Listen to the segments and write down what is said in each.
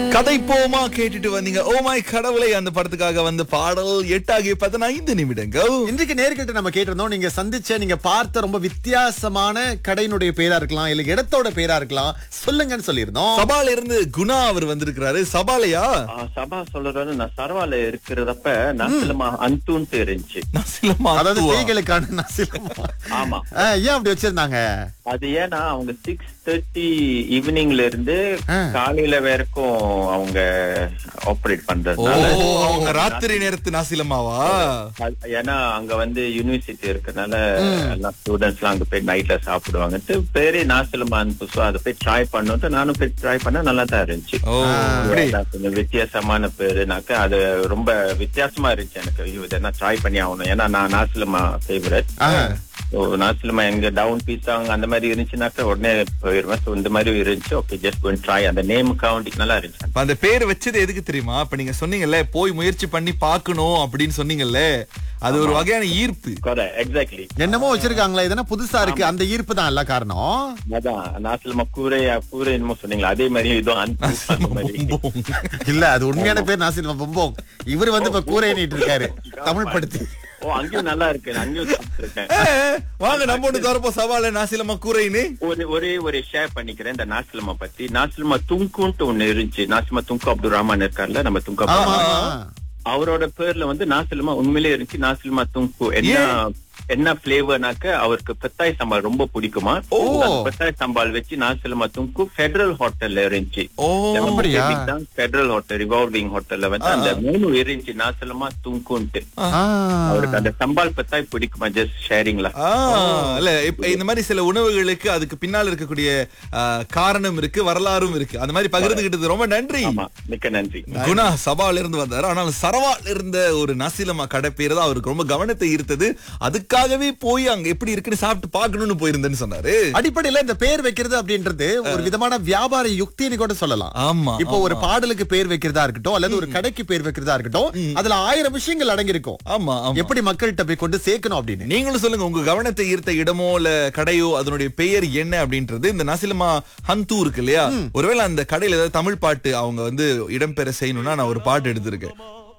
கதை போமா கேட்டுட்டு வந்தீங்க ஓ மை கடவுளை அந்த படத்துக்காக வந்த பாடல் எட்டாகிய பதினைந்து நிமிடங்கள் இன்றைக்கு நேர்கிட்ட நம்ம கேட்டிருந்தோம் நீங்க சந்திச்ச நீங்க பார்த்த ரொம்ப வித்தியாசமான கடையினுடைய பேரா இருக்கலாம் இல்ல இடத்தோட பேரா இருக்கலாம் சொல்லுங்கன்னு சொல்லியிருந்தோம் சபால இருந்து குணா அவர் வந்திருக்கிறாரு சபாலையா ஆ, சபா சொல்றது நான் சரவால இருக்கிறதப்ப நசிலமா அந்தூன்ட்டு இருந்துச்சு நசிலமா அதாவது அத்துவா. பேய்களுக்கான நசிலமா. ஆமா ஆ, ஏன் அப்படி வச்சிருந்தாங்க அது ஏன்னா அவங்க சிக்ஸ் தேர்ட்டி ஈவினிங்ல இருந்து ஆ. காலையில வரைக்கும் அவங்க ஆப்ரேட் ஓ பண்றதுனால அவங்க ராத்திரி நேரத்து நாசிலமாவா அது- ஏன்னா அங்க வந்து யூனிவர்சிட்டி இருக்கனால எல்லா ஸ்டூடெண்ட்ஸ் எல்லாம் அங்க போய் நைட்ல சாப்பிடுவாங்கன்ட்டு பேரே நாசிலமா அனுப்பு அதை போய் ட்ரை பண்ணுட்டு நானும் போய் ட்ரை பண்ண நல்லா தான் இருந்துச்சு ஓ அப்படி அதான் கொஞ்சம் வித்தியாசமான பேருனாக்க அது ரொம்ப வித்தியாசமா இருந்துச்சு எனக்கு ஐயோ இதெல்லாம் ட்ரை பண்ணி ஆகணும் ஏன்னா நான் நாசிலமா ஃபேவரட் ஆ. நாசிலமா எங்க டவுன் பீஸாங்க அந்த மாதிரி இருந்துச்சுனாக்க உடனே போயிருவேன் ஸோ இந்த மாதிரி இருந்துச்சு ஓகே ஜஸ்ட் ஒன் ட்ரை அந்த நேம் கவுண்டிங் நல்லா இருந்துச்சு இப்ப அந்த பேர் வச்சது எதுக்கு தெரியுமா இப்ப நீங்க சொன்னீங்கல்ல போய் முயற்சி பண்ணி பார்க்கணும் அப்படின்னு சொன்னீங்கல்ல அது ஒரு வகையான ஈர்ப்பு எக்ஸாக்ட்லி என்னமோ வச்சிருக்காங்களா இதென்னா புதுசா இருக்கு அந்த ஈர்ப்பு தான் எல்லா காரணம் அதான் நாசிலமா கூரை கூரை என்னமோ சொன்னீங்களா அதே மாதிரி இதுவும் அந்த அந்த மாதிரி இல்ல அது உண்மையான பேர் நாசிலமா பொம்போங் இவர் வந்து இப்ப கூரை நீட்டு இருக்காரு தமிழ் படுத்தி ஓ அங்கேயும் நல்லா இருக்கு நான் அங்கேயும் சாப்பிட்டுருக்கேன் ஏ, வாங்க நம்ம ஒண்ணு தரப்போ சவால நாசிலமா கூரைன்னு ஒரு ஒரே ஒரு ஷேர் பண்ணிக்கிறேன் இந்த நாசிலமா பத்தி நாசிலமா துங்குன்ட்டு ஒண்ணு இருந்துச்சு நாசிலமா துங்கு அப்துல் ரஹ்மான் இருக்கார்ல நம்ம துங்கு அப்துல் ஆமா ரஹ்மான். அவரோட பேர்ல வந்து நாசிலமா உண்மையிலே இருந்துச்சு நாசிலமா துங்கு என்ன என்ன பிளேவர்னாக்க அவருக்கு பெத்தாய் சம்பால் ரொம்ப பிடிக்குமா ஓ. அந்த பெத்தாய் சம்பால் வச்சு நாசிலமா துங்கு ஃபெடரல் ஹோட்டல்ல இருந்துச்சு ஓ அப்படியா? ஃபெடரல் ஹோட்டல் ரிவால்விங் ஹோட்டல்ல வந்து அந்த மூணு இருந்துச்சு நாசிலமா துங்குன்ட்டு ஆ. அவருக்கு அந்த சம்பால் பெத்தாய் பிடிக்குமா ஜஸ்ட் ஷேரிங்ல ஆ, இல்ல இப்ப இந்த மாதிரி சில உணவுகளுக்கு அதுக்கு பின்னால் இருக்கக்கூடிய ஆ, காரணம் இருக்கு வரலாறும் இருக்கு அந்த மாதிரி பகிர்ந்துகிட்டது ரொம்ப நன்றி ஆமா மிக்க நன்றி குணா சபால இருந்து வந்தாரு ஆனால் சரவால இருந்த ஒரு நசிலமா கடை பேரு தான் அவருக்கு ரொம்ப கவனத்தை ஈர்த்தது அதுக்காகவே போய் அங்க எப்படி இருக்குன்னு சாப்பிட்டு பார்க்கணும்னு போயிருந்தேன்னு சொன்னாரு அடிப்படையில இந்த பேர் வைக்கிறது அப்படின்றது ஒரு விதமான வியாபார யுக்தின்னு கூட சொல்லலாம் ஆமா இப்போ ஒரு பாடலுக்கு பேர் வைக்கிறதா இருக்கட்டும் அல்லது ஒரு கடைக்கு பேர் வைக்கிறதா இருக்கட்டும் அதுல ஆயிரம் விஷயங்கள் அடங்கியிருக்கும் ஆமா ஆமா எப்படி மக்கள்கிட்ட போய் கொண்டு சேர்க்கணும் அப்படின்னு நீங்களும் சொல்லுங்க உங்க கவனத்தை ஈர்த்த இடமோ இல்ல கடையோ அதனுடைய பெயர் என்ன அப்படின்றது இந்த நசிலமா ஹந்து இருக்கு இல்லையா ஒருவேளை அந்த கடையில ஏதாவது தமிழ் பாட்டு அவங்க வந்து இடம்பெற செய்யணும்னா நான் ஒரு பாட்டு எடுத்திருக்கேன்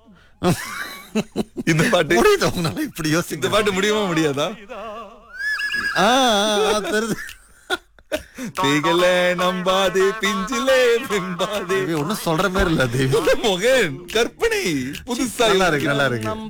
இந்த பாட்டு புரியுது உங்களால இப்படி இந்த யோசிக்க பாட்டு முடியுமா முடியாதா ஆ, ஆ, தெரியுது. தேகல நம்பாதே பிஞ்சிலே பிம்பாதே தேவி, ஒண்ணும் சொல்ற மாதிரி இல்ல தேவி மோகன் கற்பனை புதுசா நல்லா இருக்கு நல்லா இருக்கு